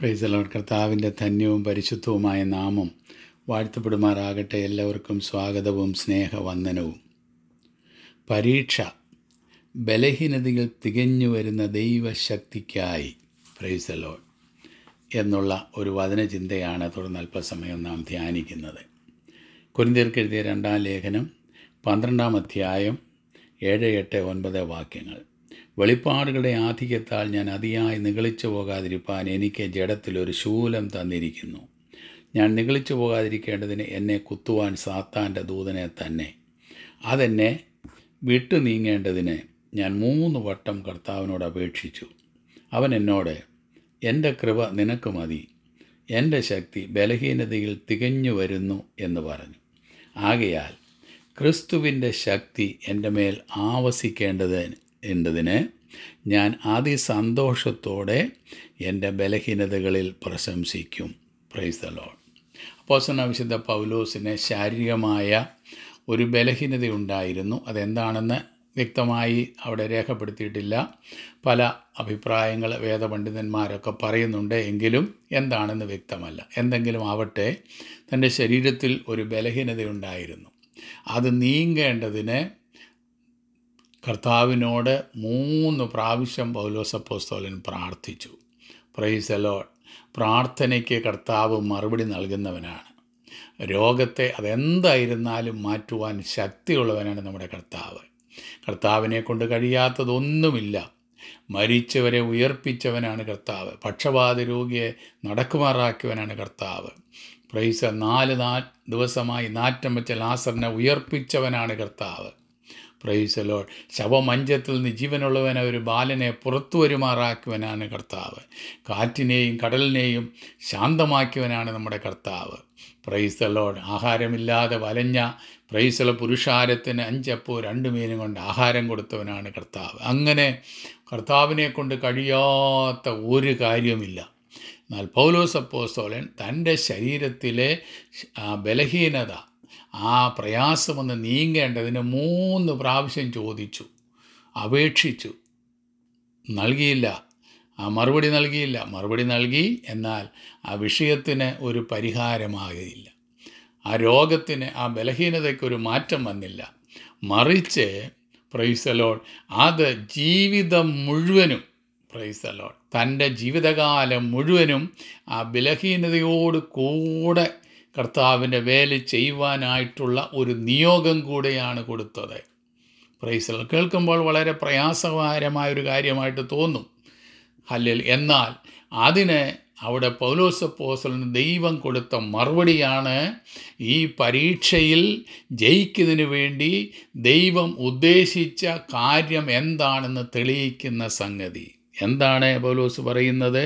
പ്രൈസലോൺ കർത്താവിൻ്റെ ധന്യവും പരിശുദ്ധവുമായ നാമം വാഴ്ത്തപ്പെടുമാറാകട്ടെ എല്ലാവർക്കും സ്വാഗതവും സ്നേഹവന്ദനവും പരീക്ഷ ബലഹീനതകൾ തികഞ്ഞു വരുന്ന ദൈവശക്തിക്കായി പ്രൈസലോൺ എന്നുള്ള ഒരു വചനചിന്തയാണ് തുടർന്ന് അല്പസമയം നാം ധ്യാനിക്കുന്നത് കുരിന്തിയർക്ക് എഴുതിയ രണ്ടാം ലേഖനം പന്ത്രണ്ടാം അധ്യായം ഏഴ് എട്ട് ഒൻപത് വാക്യങ്ങൾ വെളിപ്പാടുകളുടെ ആധിക്യത്താൽ ഞാൻ അതിയായി നിഗളിച്ചു പോകാതിരിപ്പാൻ എനിക്ക് ജഡത്തിലൊരു ശൂലം തന്നിരിക്കുന്നു ഞാൻ നിഗളിച്ചു പോകാതിരിക്കേണ്ടതിന് എന്നെ കുത്തുവാൻ സാത്താൻ്റെ ദൂതനെ തന്നെ അതെന്നെ വിട്ടു നീങ്ങേണ്ടതിന് ഞാൻ മൂന്ന് വട്ടം കർത്താവിനോട് അപേക്ഷിച്ചു അവൻ എന്നോട് എൻ്റെ കൃപ നിനക്ക് മതി എൻ്റെ ശക്തി ബലഹീനതയിൽ തികഞ്ഞു വരുന്നു എന്ന് പറഞ്ഞു ആകയാൽ ക്രിസ്തുവിൻ്റെ ശക്തി എൻ്റെ മേൽ ആവസിക്കേണ്ടത് എന്നതിന് ഞാൻ അതിസന്തോഷത്തോടെ എൻ്റെ ബലഹീനതകളിൽ പ്രശംസിക്കും പ്രൈസ് ദ ലോഡ് അപ്പോസന വിശുദ്ധ പൗലോസിന് ശാരീരികമായ ഒരു ബലഹീനതയുണ്ടായിരുന്നു അതെന്താണെന്ന് വ്യക്തമായി അവിടെ രേഖപ്പെടുത്തിയിട്ടില്ല പല അഭിപ്രായങ്ങൾ വേദപണ്ഡിതന്മാരൊക്കെ പറയുന്നുണ്ട് എങ്കിലും എന്താണെന്ന് വ്യക്തമല്ല എന്തെങ്കിലും ആവട്ടെ തൻ്റെ ശരീരത്തിൽ ഒരു ബലഹീനതയുണ്ടായിരുന്നു അത് നീങ്ങേണ്ടതിന് കർത്താവിനോട് മൂന്ന് പ്രാവശ്യം പൗലോസപ്പോസ്തോലൻ പ്രാർത്ഥിച്ചു പ്രൈസ് അലോഡ് പ്രാർത്ഥനയ്ക്ക് കർത്താവ് മറുപടി നൽകുന്നവനാണ് രോഗത്തെ അതെന്തായിരുന്നാലും മാറ്റുവാൻ ശക്തിയുള്ളവനാണ് നമ്മുടെ കർത്താവ് കർത്താവിനെ കൊണ്ട് കഴിയാത്തതൊന്നുമില്ല മരിച്ചവരെ ഉയർപ്പിച്ചവനാണ് കർത്താവ് പക്ഷപാത രോഗിയെ നടക്കുമാറാക്കിയവനാണ് കർത്താവ് പ്രൈസ് നാല് നാ ദിവസമായി നാറ്റം വെച്ച ലാസറിനെ ഉയർപ്പിച്ചവനാണ് കർത്താവ് പ്രൈസലോൾ ശവമഞ്ചത്തിൽ നിന്ന് ജീവനുള്ളവനെ ഒരു ബാലനെ പുറത്തു വരുമാറാക്കിയവനാണ് കർത്താവ് കാറ്റിനെയും കടലിനെയും ശാന്തമാക്കിയവനാണ് നമ്മുടെ കർത്താവ് പ്രൈസലോഡ് ആഹാരമില്ലാതെ വലഞ്ഞ പ്രൈസല പുരുഷാരത്തിന് അഞ്ചപ്പോ രണ്ട് മീനും കൊണ്ട് ആഹാരം കൊടുത്തവനാണ് കർത്താവ് അങ്ങനെ കർത്താവിനെ കൊണ്ട് കഴിയാത്ത ഒരു കാര്യമില്ല എന്നാൽ പൗലോസ് അപ്പോസ്തോലൻ തൻ്റെ ശരീരത്തിലെ ആ ബലഹീനത ആ പ്രയാസമൊന്ന് നീങ്ങേണ്ടതിന് മൂന്ന് പ്രാവശ്യം ചോദിച്ചു അപേക്ഷിച്ചു നൽകിയില്ല ആ മറുപടി നൽകിയില്ല മറുപടി നൽകി എന്നാൽ ആ വിഷയത്തിന് ഒരു പരിഹാരമാകില്ല ആ രോഗത്തിന് ആ ബലഹീനതയ്ക്കൊരു മാറ്റം വന്നില്ല മറിച്ച് പ്രൈസലോൺ അത് ജീവിതം മുഴുവനും പ്രൈസലോൺ തൻ്റെ ജീവിതകാലം മുഴുവനും ആ ബലഹീനതയോട് കൂടെ കർത്താവിൻ്റെ വേല ചെയ്യുവാനായിട്ടുള്ള ഒരു നിയോഗം കൂടെയാണ് കൊടുത്തത് പ്രൈസൽ കേൾക്കുമ്പോൾ വളരെ പ്രയാസകരമായൊരു കാര്യമായിട്ട് തോന്നും അല്ലെങ്കിൽ എന്നാൽ അതിന് അവിടെ പൗലോസപ്പോസലിന് ദൈവം കൊടുത്ത മറുപടിയാണ് ഈ പരീക്ഷയിൽ ജയിക്കുന്നതിന് വേണ്ടി ദൈവം ഉദ്ദേശിച്ച കാര്യം എന്താണെന്ന് തെളിയിക്കുന്ന സംഗതി എന്താണ് പൗലോസ് പറയുന്നത്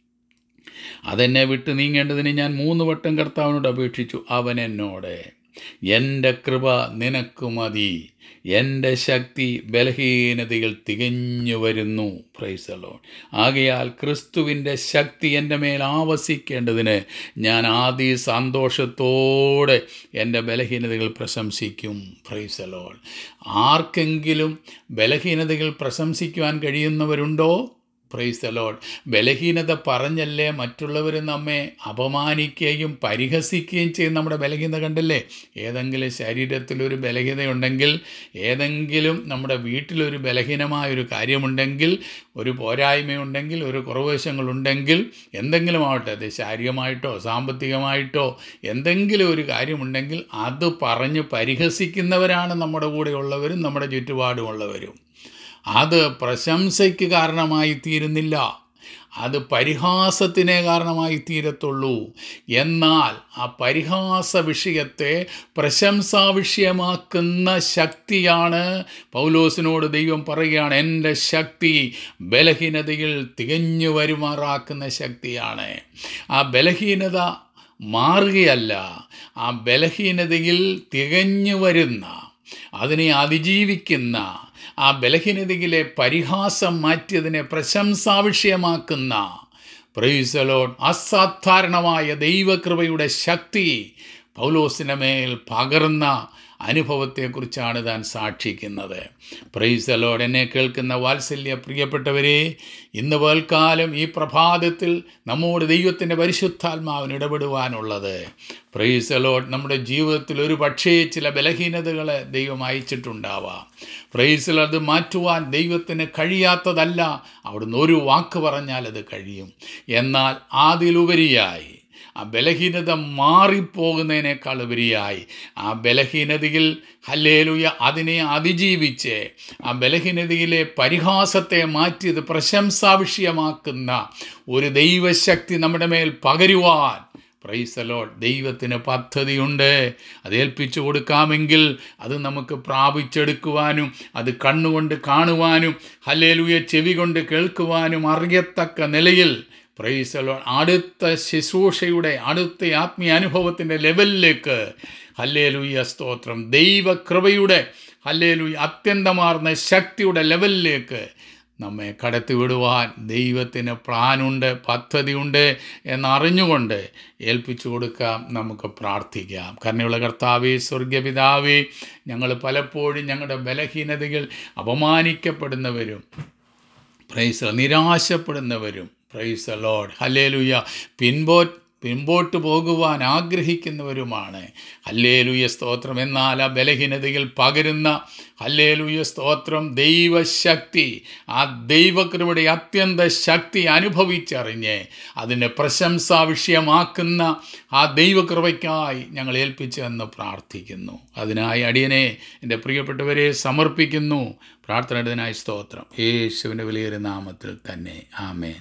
അതെന്നെ വിട്ടു നീങ്ങേണ്ടതിന് ഞാൻ മൂന്ന് വട്ടം കർത്താവിനോട് അപേക്ഷിച്ചു അവൻ എന്നോട് എൻ്റെ കൃപ നിനക്ക് മതി എൻ്റെ ശക്തി ബലഹീനതയിൽ തികഞ്ഞു വരുന്നു പ്രൈസലോ ആകയാൽ ക്രിസ്തുവിൻ്റെ ശക്തി എൻ്റെ മേൽ ആവസിക്കേണ്ടതിന് ഞാൻ ആദ്യ സന്തോഷത്തോടെ എൻ്റെ ബലഹീനതകൾ പ്രശംസിക്കും പ്രൈസലോൾ ആർക്കെങ്കിലും ബലഹീനതകൾ പ്രശംസിക്കുവാൻ കഴിയുന്നവരുണ്ടോ പ്രൈസ് ദ ലോഡ് ബലഹീനത പറഞ്ഞല്ലേ മറ്റുള്ളവർ നമ്മെ അപമാനിക്കുകയും പരിഹസിക്കുകയും ചെയ്യും നമ്മുടെ ബലഹീനത കണ്ടല്ലേ ഏതെങ്കിലും ശരീരത്തിലൊരു ബലഹീനതയുണ്ടെങ്കിൽ ഏതെങ്കിലും നമ്മുടെ വീട്ടിലൊരു ബലഹീനമായൊരു കാര്യമുണ്ടെങ്കിൽ ഒരു പോരായ്മയുണ്ടെങ്കിൽ ഒരു കുറവശങ്ങളുണ്ടെങ്കിൽ എന്തെങ്കിലും ആവട്ടെ അത് ശാരീരികമായിട്ടോ സാമ്പത്തികമായിട്ടോ എന്തെങ്കിലും ഒരു കാര്യമുണ്ടെങ്കിൽ അത് പറഞ്ഞ് പരിഹസിക്കുന്നവരാണ് നമ്മുടെ കൂടെയുള്ളവരും നമ്മുടെ ചുറ്റുപാടുമുള്ളവരും അത് പ്രശംസയ്ക്ക് കാരണമായി തീരുന്നില്ല അത് പരിഹാസത്തിനെ കാരണമായി തീരത്തുള്ളൂ എന്നാൽ ആ പരിഹാസ വിഷയത്തെ പ്രശംസാ വിഷയമാക്കുന്ന ശക്തിയാണ് പൗലോസിനോട് ദൈവം പറയുകയാണ് എൻ്റെ ശക്തി ബലഹീനതയിൽ തികഞ്ഞു വരുമാറാക്കുന്ന ശക്തിയാണ് ആ ബലഹീനത മാറുകയല്ല ആ ബലഹീനതയിൽ തികഞ്ഞു വരുന്ന അതിനെ അതിജീവിക്കുന്ന ആ ബലഹീനതയിലെ പരിഹാസം മാറ്റിയതിനെ പ്രശംസാവിഷയമാക്കുന്ന പ്രൈസലോൺ അസാധാരണമായ ദൈവകൃപയുടെ ശക്തി പൗലോസിന് മേൽ പകർന്ന അനുഭവത്തെക്കുറിച്ചാണ് താൻ സാക്ഷിക്കുന്നത് പ്രൈസലോട് എന്നെ കേൾക്കുന്ന വാത്സല്യ പ്രിയപ്പെട്ടവരെ ഇന്ന് പൽക്കാലം ഈ പ്രഭാതത്തിൽ നമ്മോട് ദൈവത്തിൻ്റെ പരിശുദ്ധാത്മാവിന് ഇടപെടുവാനുള്ളത് പ്രൈസലോട് നമ്മുടെ ജീവിതത്തിൽ ഒരു പക്ഷേ ചില ബലഹീനതകൾ ദൈവം അയച്ചിട്ടുണ്ടാവാം പ്രൈസിൽ അത് മാറ്റുവാൻ ദൈവത്തിന് കഴിയാത്തതല്ല അവിടുന്ന് ഒരു വാക്ക് പറഞ്ഞാൽ അത് കഴിയും എന്നാൽ അതിലുപരിയായി ആ ബലഹീനത മാറിപ്പോകുന്നതിനേക്കാൾ ഉപരിയായി ആ ബലഹീനതയിൽ ഹല്ലേലുയ അതിനെ അതിജീവിച്ച് ആ ബലഹീനതയിലെ പരിഹാസത്തെ മാറ്റിയത് പ്രശംസാ വിഷയമാക്കുന്ന ഒരു ദൈവശക്തി നമ്മുടെ മേൽ പകരുവാൻ പ്രൈസലോ ദൈവത്തിന് പദ്ധതിയുണ്ട് അത് ഏൽപ്പിച്ചു കൊടുക്കാമെങ്കിൽ അത് നമുക്ക് പ്രാപിച്ചെടുക്കുവാനും അത് കണ്ണുകൊണ്ട് കാണുവാനും ഹല്ലേലുയ ചെവി കൊണ്ട് കേൾക്കുവാനും അറിയത്തക്ക നിലയിൽ പ്രൈസലോ അടുത്ത ശുശ്രൂഷയുടെ അടുത്ത ആത്മീയ അനുഭവത്തിൻ്റെ ലെവലിലേക്ക് ഹല്ലേലുയ സ്തോത്രം ദൈവകൃപയുടെ ഹല്ലേലുയ അത്യന്തമാർന്ന ശക്തിയുടെ ലെവലിലേക്ക് നമ്മെ കടത്തിവിടുവാൻ ദൈവത്തിന് പ്ലാനുണ്ട് പദ്ധതിയുണ്ട് എന്നറിഞ്ഞുകൊണ്ട് ഏൽപ്പിച്ചു കൊടുക്കാം നമുക്ക് പ്രാർത്ഥിക്കാം കരുണയുള്ള കർത്താവേ സ്വർഗപിതാവേ ഞങ്ങൾ പലപ്പോഴും ഞങ്ങളുടെ ബലഹീനതകൾ അപമാനിക്കപ്പെടുന്നവരും പ്രൈസ് നിരാശപ്പെടുന്നവരും പ്രൈസ് ലോഡ് ഹല്ലേലുയ പിൻപോ പിൻപോട്ട് പോകുവാൻ ആഗ്രഹിക്കുന്നവരുമാണ് ഹല്ലേലുയ സ്തോത്രം എന്നാൽ ആ ബലഹീനതയിൽ പകരുന്ന ഹല്ലേലുയ സ്തോത്രം ദൈവശക്തി ആ ദൈവകൃപയുടെ അത്യന്ത ശക്തി അനുഭവിച്ചറിഞ്ഞ് അതിനെ പ്രശംസാ വിഷയമാക്കുന്ന ആ ദൈവകൃപയ്ക്കായി ഞങ്ങൾ ഏൽപ്പിച്ചെന്ന് പ്രാർത്ഥിക്കുന്നു അതിനായി അടിയനെ എൻ്റെ പ്രിയപ്പെട്ടവരെ സമർപ്പിക്കുന്നു പ്രാർത്ഥനയുടേതിനായി സ്തോത്രം യേശുവിൻ്റെ വലിയൊരു നാമത്തിൽ തന്നെ ആമേൻ